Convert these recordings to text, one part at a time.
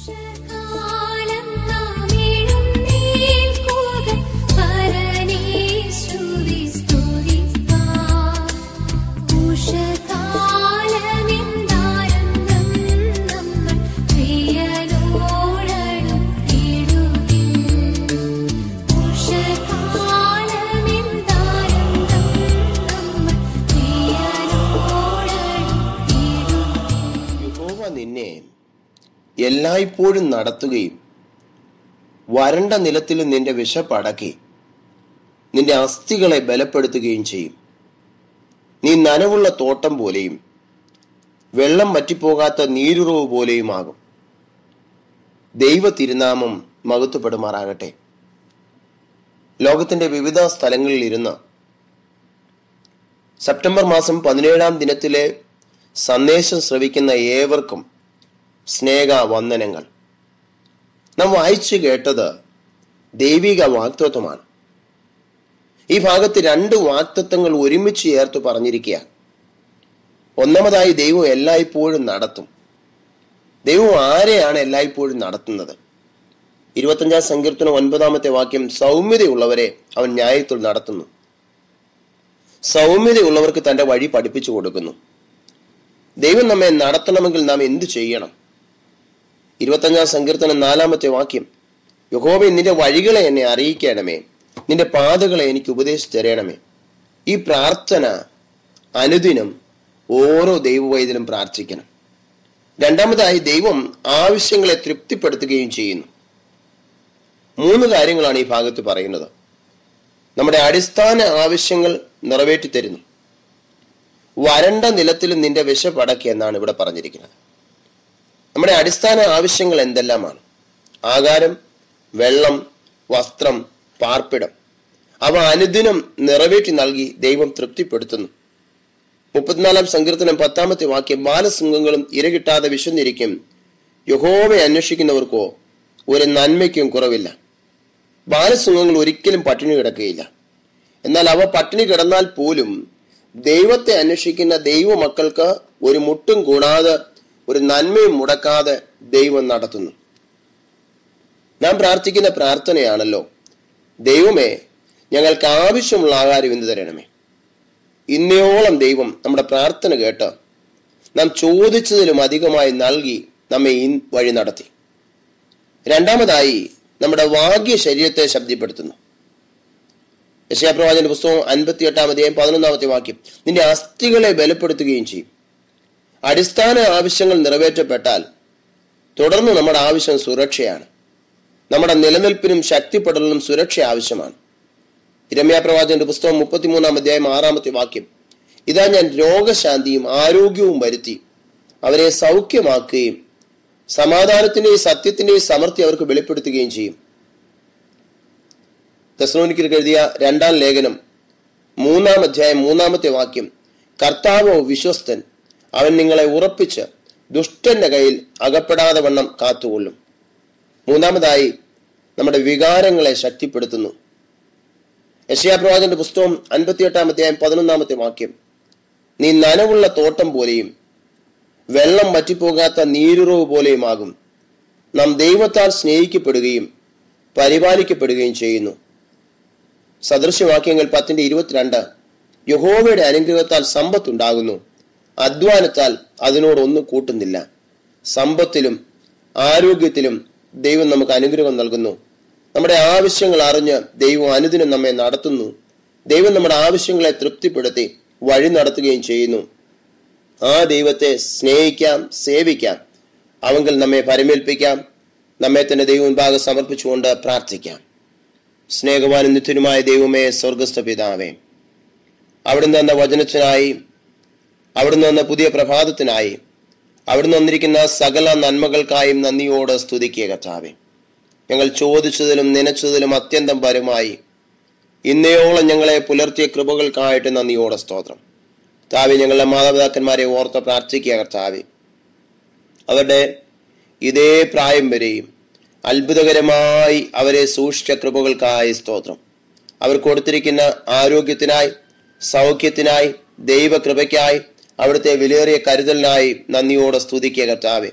ഉഷകാലം നാം എഴുന്നേൽക്കുക, പരനേശുവെ സ്തുതിപ്പാൻ. ഉഷകാലമെന്താനന്ദം നമ്മൾ പ്രിയനോടടുത്തിടുവിൻ. ഉഷകാലമെന്താനന്ദം നമ്മൾ പ്രിയനോടടുത്തിടുവിൻ. യഹോവ നിന്നെ എല്ലായ്പ്പോഴും നടത്തുകയും വരണ്ട നിലത്തിലും നിന്റെ വിശപ്പടക്കി നിന്റെ അസ്ഥികളെ ബലപ്പെടുത്തുകയും ചെയ്യും നീ നനവുള്ള തോട്ടം പോലെയും വെള്ളം വറ്റിപ്പോകാത്ത നീരുറവ് പോലെയുമാകും ദൈവ തിരുനാമം മഹത്വപ്പെടുമാറാകട്ടെ ലോകത്തിന്റെ വിവിധ സ്ഥലങ്ങളിൽ ഇരുന്ന് സെപ്റ്റംബർ മാസം പതിനേഴാം ദിനത്തിലെ സന്ദേശം ശ്രവിക്കുന്ന ഏവർക്കും സ്നേഹ വന്ദനങ്ങൾ നാം വായിച്ചു കേട്ടത് ദൈവിക വാക്തത്വമാണ് ഈ ഭാഗത്ത് രണ്ട് വാക്തത്വങ്ങൾ ഒരുമിച്ച് ചേർത്ത് പറഞ്ഞിരിക്കുക ഒന്നാമതായി ദൈവം എല്ലായ്പ്പോഴും നടത്തും ദൈവം ആരെയാണ് എല്ലായ്പ്പോഴും നടത്തുന്നത് ഇരുപത്തഞ്ചാം സങ്കീർത്തനം ഒൻപതാമത്തെ വാക്യം സൗമ്യതയുള്ളവരെ അവൻ ന്യായത്തിൽ നടത്തുന്നു സൗമ്യതയുള്ളവർക്ക് തന്റെ വഴി പഠിപ്പിച്ചു കൊടുക്കുന്നു ദൈവം നമ്മെ നടത്തണമെങ്കിൽ നാം എന്തു ചെയ്യണം ഇരുപത്തഞ്ചാം സങ്കീർത്തനം നാലാമത്തെ വാക്യം യഹോവേ നിന്റെ വഴികളെ എന്നെ അറിയിക്കണമേ നിന്റെ പാതകളെ എനിക്ക് ഉപദേശിച്ചു തരണമേ ഈ പ്രാർത്ഥന അനുദിനം ഓരോ ദൈവവൈദ്യനും പ്രാർത്ഥിക്കണം രണ്ടാമതായി ദൈവം ആവശ്യങ്ങളെ തൃപ്തിപ്പെടുത്തുകയും ചെയ്യുന്നു മൂന്ന് കാര്യങ്ങളാണ് ഈ ഭാഗത്ത് പറയുന്നത് നമ്മുടെ അടിസ്ഥാന ആവശ്യങ്ങൾ നിറവേറ്റി തരുന്നു വരണ്ട നിലത്തിലും നിന്റെ വിശപ്പടക്കി എന്നാണ് ഇവിടെ പറഞ്ഞിരിക്കുന്നത് നമ്മുടെ അടിസ്ഥാന ആവശ്യങ്ങൾ എന്തെല്ലാമാണ് ആകാരം വെള്ളം വസ്ത്രം പാർപ്പിടം അവ അനുദിനം നിറവേറ്റി നൽകി ദൈവം തൃപ്തിപ്പെടുത്തുന്നു മുപ്പത്തിനാലാം സങ്കീർത്തനം പത്താമത്തെ വാക്യം ബാലസിംഹങ്ങളും ഇരകിട്ടാതെ വിശന്നിരിക്കും യഹോവയെ അന്വേഷിക്കുന്നവർക്കോ ഒരു നന്മയ്ക്കും കുറവില്ല ബാലസിംഹങ്ങൾ ഒരിക്കലും പട്ടിണി കിടക്കുകയില്ല എന്നാൽ അവ പട്ടിണി കിടന്നാൽ പോലും ദൈവത്തെ അന്വേഷിക്കുന്ന ദൈവമക്കൾക്ക് ഒരു മുട്ടും കൂടാതെ ഒരു നന്മയും മുടക്കാതെ ദൈവം നടത്തുന്നു നാം പ്രാർത്ഥിക്കുന്ന പ്രാർത്ഥനയാണല്ലോ ദൈവമേ ഞങ്ങൾക്ക് ആവശ്യമുള്ള ആഹാരം എന്ത് തരണമേ ഇന്നയോളം ദൈവം നമ്മുടെ പ്രാർത്ഥന കേട്ട് നാം ചോദിച്ചതിലും അധികമായി നൽകി നമ്മെ ഈ വഴി നടത്തി രണ്ടാമതായി നമ്മുടെ വാഗ്യ ശരീരത്തെ ശബ്ദപ്പെടുത്തുന്നു യശയാപ്രവാചന്റെ പുസ്തകം അൻപത്തി എട്ടാം അധ്യായം പതിനൊന്നാമത്തെ വാക്യം നിന്റെ അസ്ഥികളെ ബലപ്പെടുത്തുകയും ചെയ്യും അടിസ്ഥാന ആവശ്യങ്ങൾ നിറവേറ്റപ്പെട്ടാൽ തുടർന്ന് നമ്മുടെ ആവശ്യം സുരക്ഷയാണ് നമ്മുടെ നിലനിൽപ്പിനും ശക്തിപ്പെടലിനും സുരക്ഷ ആവശ്യമാണ് രമ്യാപ്രവാചന്റെ പുസ്തകം മുപ്പത്തിമൂന്നാം അധ്യായം ആറാമത്തെ വാക്യം ഇതാ ഞാൻ രോഗശാന്തിയും ആരോഗ്യവും വരുത്തി അവരെ സൗഖ്യമാക്കുകയും സമാധാനത്തിന്റെയും സത്യത്തിന്റെയും സമൃദ്ധി അവർക്ക് വെളിപ്പെടുത്തുകയും ചെയ്യും തെസ്ലോനിക്കർക്ക് എഴുതിയ രണ്ടാം ലേഖനം മൂന്നാം അധ്യായം മൂന്നാമത്തെ വാക്യം കർത്താവോ വിശ്വസ്തൻ അവൻ നിങ്ങളെ ഉറപ്പിച്ച് ദുഷ്ടന്റെ കയ്യിൽ അകപ്പെടാതെ വണ്ണം കാത്തുകൊള്ളും മൂന്നാമതായി നമ്മുടെ വികാരങ്ങളെ ശക്തിപ്പെടുത്തുന്നു യശയാപ്രവാചന്റെ പുസ്തകം അൻപത്തിയെട്ടാം അധ്യായം പതിനൊന്നാമത്തെ വാക്യം നീ നനവുള്ള തോട്ടം പോലെയും വെള്ളം വറ്റിപ്പോകാത്ത നീരുറവ് പോലെയുമാകും നാം ദൈവത്താൽ സ്നേഹിക്കപ്പെടുകയും പരിപാലിക്കപ്പെടുകയും ചെയ്യുന്നു സദൃശവാക്യങ്ങൾ പത്തിന്റെ ഇരുപത്തിരണ്ട് യഹോവയുടെ അനുഗ്രഹത്താൽ സമ്പത്തുണ്ടാകുന്നു അധ്വാനത്താൽ അതിനോട് ഒന്നും കൂട്ടുന്നില്ല സമ്പത്തിലും ആരോഗ്യത്തിലും ദൈവം നമുക്ക് അനുഗ്രഹം നൽകുന്നു നമ്മുടെ ആവശ്യങ്ങൾ അറിഞ്ഞ് ദൈവം അനുദിനം നമ്മെ നടത്തുന്നു ദൈവം നമ്മുടെ ആവശ്യങ്ങളെ തൃപ്തിപ്പെടുത്തി വഴി നടത്തുകയും ചെയ്യുന്നു ആ ദൈവത്തെ സ്നേഹിക്കാം സേവിക്കാം അവങ്കിൽ നമ്മെ പരമേൽപ്പിക്കാം നമ്മെ തന്നെ ദൈവം മുൻപാകെ സമർപ്പിച്ചുകൊണ്ട് പ്രാർത്ഥിക്കാം സ്നേഹവാനും നിത്യനുമായ ദൈവമേ സ്വർഗസ്ഥ പിതാവേ അവിടുന്ന് തന്ന വചനത്തിനായി അവിടുന്ന് തന്ന പുതിയ പ്രഭാതത്തിനായി അവിടുന്ന് വന്നിരിക്കുന്ന സകല നന്മകൾക്കായും നന്ദിയോട് സ്തുതിക്കുക കർത്താവേ ഞങ്ങൾ ചോദിച്ചതിലും നനച്ചതിലും അത്യന്തം പരമായി ഇന്നയോളം ഞങ്ങളെ പുലർത്തിയ കൃപകൾക്കായിട്ട് നന്ദിയോടെ സ്തോത്രം താവി ഞങ്ങളുടെ മാതാപിതാക്കന്മാരെ ഓർത്ത് പ്രാർത്ഥിക്കുക കർത്താവെ അവരുടെ ഇതേ പ്രായം വരെയും അത്ഭുതകരമായി അവരെ സൂക്ഷിച്ച കൃപകൾക്കായി സ്തോത്രം അവർ കൊടുത്തിരിക്കുന്ന ആരോഗ്യത്തിനായി സൗഖ്യത്തിനായി ദൈവകൃപയ്ക്കായി അവിടുത്തെ വിലയേറിയ കരുതലിനായി നന്ദിയോടെ സ്തുതിക്കുക കർത്താവെ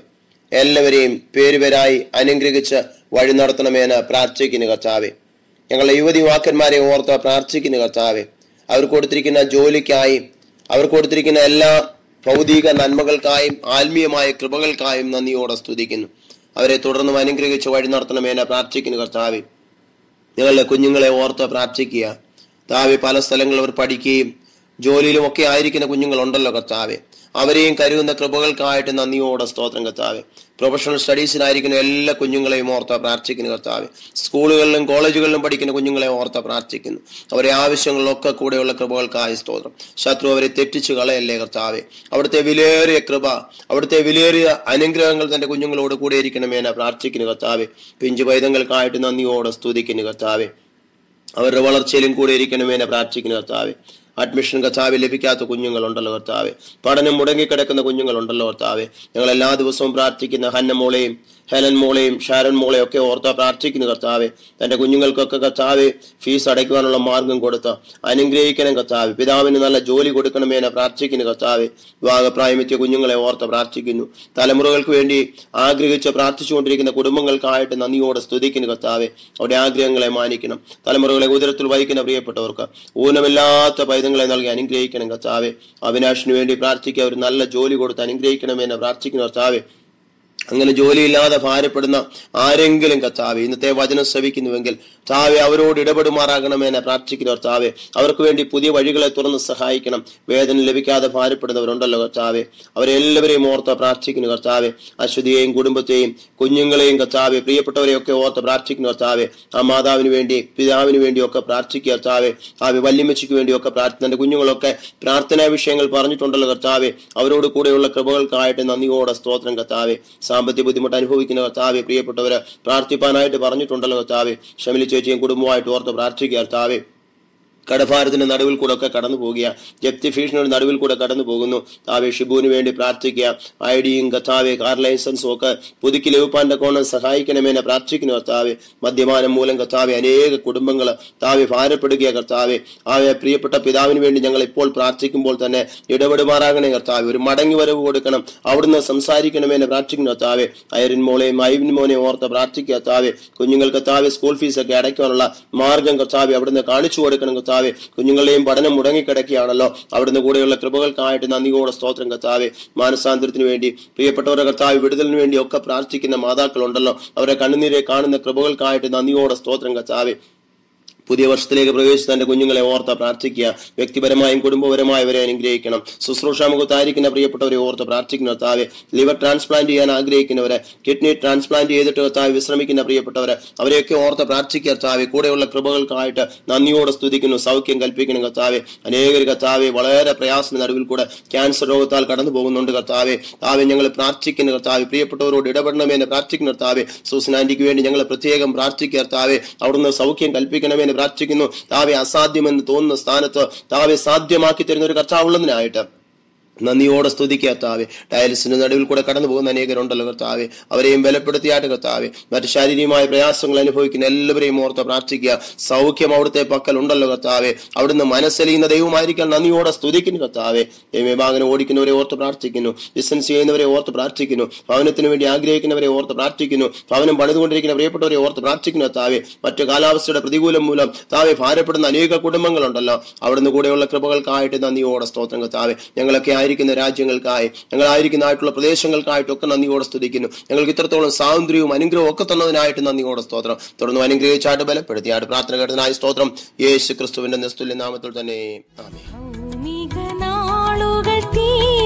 എല്ലാവരെയും പേരുപേരായി അനുഗ്രഹിച്ച് വഴി നടത്തണമെന്ന് പ്രാർത്ഥിക്കുന്നു കർത്താവെ ഞങ്ങളുടെ യുവതി യുവാക്കന്മാരെ ഓർത്ത് പ്രാർത്ഥിക്കുന്നു കർത്താവെ അവർ കൊടുത്തിരിക്കുന്ന ജോലിക്കായി അവർ കൊടുത്തിരിക്കുന്ന എല്ലാ ഭൗതിക നന്മകൾക്കായും ആത്മീയമായ കൃപകൾക്കായും നന്ദിയോടെ സ്തുതിക്കുന്നു അവരെ തുടർന്നും അനുഗ്രഹിച്ച് വഴി നടത്തണമെന്ന് പ്രാർത്ഥിക്കുന്നു കർത്താവെ ഞങ്ങളുടെ കുഞ്ഞുങ്ങളെ ഓർത്ത് പ്രാർത്ഥിക്കുക താവെ പല സ്ഥലങ്ങളിൽ അവർ പഠിക്കുകയും ജോലിയിലും ഒക്കെ ആയിരിക്കുന്ന കുഞ്ഞുങ്ങളുണ്ടല്ലോ കർത്താവെ അവരെയും കരുതുന്ന കൃപകൾക്കായിട്ട് നന്ദിയോടെ സ്തോത്രം കർത്താവെ പ്രൊഫഷണൽ സ്റ്റഡീസിനായിരിക്കുന്ന എല്ലാ കുഞ്ഞുങ്ങളെയും ഓർത്ത പ്രാർത്ഥിക്കുന്നു കർത്താവെ സ്കൂളുകളിലും കോളേജുകളിലും പഠിക്കുന്ന കുഞ്ഞുങ്ങളെ ഓർത്ത പ്രാർത്ഥിക്കുന്നു അവരെ ആവശ്യങ്ങളിലൊക്കെ കൂടെയുള്ള കൃപകൾക്കായി സ്തോത്രം ശത്രു അവരെ തെറ്റിച്ച് കളയല്ലേ കർത്താവെ അവിടുത്തെ വിലയേറിയ കൃപ അവിടുത്തെ വിലയേറിയ അനുഗ്രഹങ്ങൾ തന്റെ കുഞ്ഞുങ്ങളോട് കൂടെ ഇരിക്കണമെന്ന് പ്രാർത്ഥിക്കുന്നു കർത്താവെ പിഞ്ചു പൈതങ്ങൾക്കായിട്ട് നന്ദിയോടെ സ്തുതിക്കുന്നു കർത്താവെ അവരുടെ വളർച്ചയിലും കൂടെ ഇരിക്കണമെന്ന് പ്രാർത്ഥിക്കുന്നു കർത്താവെ അഡ്മിഷൻ കർത്താവ് ലഭിക്കാത്ത കുഞ്ഞുങ്ങളുണ്ടല്ലോ കർത്താവെ പഠനം മുടങ്ങിക്കിടക്കുന്ന കുഞ്ഞുങ്ങളുണ്ടല്ലോ കർത്താവെ ഞങ്ങൾ എല്ലാ ദിവസവും പ്രാർത്ഥിക്കുന്ന ഹന്ന മോളെയും ഹെലൻ മോളെയും ഷാരൻ മോളെയും ഒക്കെ ഓർത്ത പ്രാർത്ഥിക്കുന്നു കർത്താവെ തന്റെ കുഞ്ഞുങ്ങൾക്കൊക്കെ കർത്താവെ ഫീസ് അടയ്ക്കുവാനുള്ള മാർഗം കൊടുത്ത് അനുഗ്രഹിക്കണം കർത്താവെ പിതാവിന് നല്ല ജോലി കൊടുക്കണമെന്ന് പ്രാർത്ഥിക്കുന്നു കർത്താവെ വിവാഹപ്രായമെത്തിയ കുഞ്ഞുങ്ങളെ ഓർത്ത് പ്രാർത്ഥിക്കുന്നു തലമുറകൾക്ക് വേണ്ടി ആഗ്രഹിച്ച് പ്രാർത്ഥിച്ചുകൊണ്ടിരിക്കുന്ന കുടുംബങ്ങൾക്കായിട്ട് നന്ദിയോടെ സ്തുതിക്കുന്നു കർത്താവെ അവരുടെ ആഗ്രഹങ്ങളെ മാനിക്കണം തലമുറകളെ ഉദരത്തിൽ വഹിക്കുന്ന പ്രിയപ്പെട്ടവർക്ക് ഊനമില്ലാത്ത പൈതങ്ങളെ നൽകി അനുഗ്രഹിക്കണം കർത്താവെ അവിനാശിന് വേണ്ടി പ്രാർത്ഥിക്കുക ഒരു നല്ല ജോലി കൊടുത്ത് അനുഗ്രഹിക്കണമെന്ന് പ്രാർത്ഥിക്കുന്നു കർത്താവെ അങ്ങനെ ജോലിയില്ലാതെ ഭാരപ്പെടുന്ന ആരെങ്കിലും കർത്താവെ ഇന്നത്തെ വചനം ശ്രവിക്കുന്നുവെങ്കിൽ താവെ അവരോട് ഇടപെടുമാറാകണമെന്ന് പ്രാർത്ഥിക്കുന്ന കർത്താവെ അവർക്ക് വേണ്ടി പുതിയ വഴികളെ തുറന്ന് സഹായിക്കണം വേദന ലഭിക്കാതെ ഭാരപ്പെടുന്നവരുണ്ടല്ലോ കർത്താവെ അവരെല്ലാവരെയും ഓർത്ത് പ്രാർത്ഥിക്കുന്നു കർത്താവെ അശ്വതിയെയും കുടുംബത്തെയും കുഞ്ഞുങ്ങളെയും കർത്താവെ പ്രിയപ്പെട്ടവരെയൊക്കെ ഓർത്ത് പ്രാർത്ഥിക്കുന്നു കർത്താവെ ആ മാതാവിന് വേണ്ടി പിതാവിന് വേണ്ടിയൊക്കെ പ്രാർത്ഥിക്കുക കർത്താവെ ആവെ വല്യമ്മച്ചിക്ക് വേണ്ടിയൊക്കെ പ്രാർത്ഥന തന്റെ കുഞ്ഞുങ്ങളൊക്കെ പ്രാർത്ഥനാ വിഷയങ്ങൾ പറഞ്ഞിട്ടുണ്ടല്ലോ കർത്താവെ അവരോട് കൂടെയുള്ള കൃപകൾക്കായിട്ട് നന്ദിയോടെ സ്തോത്രം കർത്താവെ സാമ്പത്തിക ബുദ്ധിമുട്ട് അനുഭവിക്കുന്ന കർത്താവെ പ്രിയപ്പെട്ടവര് പ്രാർത്ഥിപ്പാനായിട്ട് പറഞ്ഞിട്ടുണ്ടല്ലോ കർത്താവെ ഷമിലി ചേച്ചിയും കുടുംബമായിട്ട് ഓർത്ത് പ്രാർത്ഥിക്കുക കർത്താവെ കടഭാരത്തിന്റെ നടുവിൽ കൂടെ ഒക്കെ കടന്നു പോകുക ജപ്തി ഭീഷണിയുടെ നടുവിൽ കൂടെ കടന്നു പോകുന്നു താവെ ഷിബുവിന് വേണ്ടി പ്രാർത്ഥിക്കുക ഐ ഡിയും കഥാവെ കാർ ലൈസൻസും ഒക്കെ പുതുക്കി ലഭിപ്പാന്റെ കോണം സഹായിക്കണമെന്ന് പ്രാർത്ഥിക്കുന്നു കർത്താവെ മദ്യപാനം മൂലം കർത്താവെ അനേക കുടുംബങ്ങൾ താവെ ഭാരപ്പെടുക കർത്താവെ ആവെ പ്രിയപ്പെട്ട പിതാവിന് വേണ്ടി ഞങ്ങൾ ഇപ്പോൾ പ്രാർത്ഥിക്കുമ്പോൾ തന്നെ ഇടപെടുമാറാകണേ കർത്താവെ ഒരു മടങ്ങി വരവ് കൊടുക്കണം അവിടുന്ന് സംസാരിക്കണമെന്ന് പ്രാർത്ഥിക്കുന്നു കർത്താവെ അയരിൻ മോളെയും ഐവിൻ മോനെയും ഓർത്ത് പ്രാർത്ഥിക്കുക കർത്താവെ കുഞ്ഞുങ്ങൾ കർത്താവെ സ്കൂൾ ഫീസ് ഒക്കെ അടയ്ക്കാനുള്ള മാർഗം കർത്താവെ അവിടുന്ന് കാണിച്ചു കൊടുക്കണം കർത്താവെ കുഞ്ഞുങ്ങളെയും പഠനം മുടങ്ങിക്കിടക്കുകയാണല്ലോ അവിടുന്ന് കൂടെയുള്ള കൃപകൾക്കായിട്ട് നന്ദിയോടെ സ്തോത്രം കർത്താവെ മാനസാന്തരത്തിന് വേണ്ടി പ്രിയപ്പെട്ടവരുടെ കർത്താവ് വിടുതലിന് വേണ്ടി ഒക്കെ പ്രാർത്ഥിക്കുന്ന മാതാക്കളുണ്ടല്ലോ അവരെ കണ്ണുനീരെ കാണുന്ന കൃപകൾക്കായിട്ട് നന്ദിയോടെ സ്തോത്രം കർത്താവെ പുതിയ വർഷത്തിലേക്ക് പ്രവേശിച്ച തന്റെ കുഞ്ഞുങ്ങളെ ഓർത്ത് പ്രാർത്ഥിക്കുക വ്യക്തിപരമായും കുടുംബപരമായും അവരെ അനുഗ്രഹിക്കണം ശുശ്രൂഷാമുഖത്തായിരിക്കുന്ന പ്രിയപ്പെട്ടവരെ ഓർത്ത് പ്രാർത്ഥിക്കുന്ന കർത്താവെ ലിവർ ട്രാൻസ്പ്ലാന്റ് ചെയ്യാൻ ആഗ്രഹിക്കുന്നവരെ കിഡ്നി ട്രാൻസ്പ്ലാന്റ് ചെയ്തിട്ട് കർത്താവ് വിശ്രമിക്കുന്ന പ്രിയപ്പെട്ടവരെ അവരെയൊക്കെ ഓർത്ത് പ്രാർത്ഥിക്കുക കർത്താവെ കൂടെയുള്ള കൃപകൾക്കായിട്ട് നന്ദിയോടെ സ്തുതിക്കുന്നു സൗഖ്യം കൽപ്പിക്കണം കർത്താവെ അനേകർ കർത്താവെ വളരെ പ്രയാസത്തിന് നടുവിൽ കൂടെ ക്യാൻസർ രോഗത്താൽ കടന്നു പോകുന്നുണ്ട് കർത്താവെ താവെ ഞങ്ങൾ പ്രാർത്ഥിക്കുന്ന കർത്താവെ പ്രിയപ്പെട്ടവരോട് ഇടപെടണമെന്ന് പ്രാർത്ഥിക്കുന്ന കർത്താവെ സൂസനാന്റിക്ക് വേണ്ടി ഞങ്ങൾ പ്രത്യേകം പ്രാർത്ഥിക്കുക കർത്താവെ അവിടുന്ന് സൗഖ്യം കൽപ്പിക്കണമെന്ന് പ്രാർത്ഥിക്കുന്നു താവെ അസാധ്യമെന്ന് തോന്നുന്ന സ്ഥാനത്ത് താവെ സാധ്യമാക്കി തരുന്ന ഒരു കർത്താവുള്ളതിനായിട്ട് നന്ദിയോടെ സ്തുതിക്കുക കർത്താവെ ഡയാലിസിന്റെ നടുവിൽ കൂടെ കടന്നു പോകുന്ന അനേകരുണ്ടല്ലോ കർത്താവെ അവരെയും ബലപ്പെടുത്തിയാട്ട് കർത്താവെ മറ്റ് ശാരീരികമായ പ്രയാസങ്ങൾ അനുഭവിക്കുന്ന എല്ലാവരെയും ഓർത്ത് പ്രാർത്ഥിക്കുക സൗഖ്യം അവിടുത്തെ പക്കൽ ഉണ്ടല്ലോ കർത്താവെ അവിടുന്ന് മനസ്സലിയുന്ന ദൈവമായിരിക്കാൻ നന്ദിയോടെ സ്തുതിക്കുന്നു കർത്താവെ ദൈവഭാഗനം ഓടിക്കുന്നവരെ ഓർത്ത് പ്രാർത്ഥിക്കുന്നു ബിസിനസ് ചെയ്യുന്നവരെ ഓർത്ത് പ്രാർത്ഥിക്കുന്നു ഭവനത്തിന് വേണ്ടി ആഗ്രഹിക്കുന്നവരെ ഓർത്ത് പ്രാർത്ഥിക്കുന്നു ഭവനം പണിതുകൊണ്ടിരിക്കുന്ന പ്രിയപ്പെട്ടവരെ ഓർത്ത് പ്രാർത്ഥിക്കുന്നു കർത്താവെ മറ്റു കാലാവസ്ഥയുടെ പ്രതികൂലം മൂലം താവെ ഭാരപ്പെടുന്ന അനേക കുടുംബങ്ങളുണ്ടല്ലോ അവിടുന്ന് കൂടെയുള്ള കൃപകൾക്കായിട്ട് നന്ദിയോടെ സ്തോത്രം കർത്താവെ ഞങ്ങളൊക്കെ ആയിരിക്കുന്ന രാജ്യങ്ങൾക്കായി ഞങ്ങളായിരിക്കുന്ന ആയിട്ടുള്ള പ്രദേശങ്ങൾക്കായിട്ടൊക്കെ നന്ദിയോടെ സ്തുതിക്കുന്നു ഞങ്ങൾക്ക് ഇത്രത്തോളം സ്വാതന്ത്ര്യവും അനുഗ്രഹവും ഒക്കെ തന്നതിനായിട്ട് നന്ദിയോടെ സ്തോത്രം തുടർന്ന് അനുഗ്രഹിച്ചായിട്ട് ബലപ്പെടുത്തിയായിട്ട് പ്രാർത്ഥന കേട്ടതിനായി സ്തോത്രം യേശു ക്രിസ്തുവിന്റെ നിസ്തുല്യ നാമത്തിൽ തന്നെ ആമേൻ ഭൗമിക നാളുകൾ തീ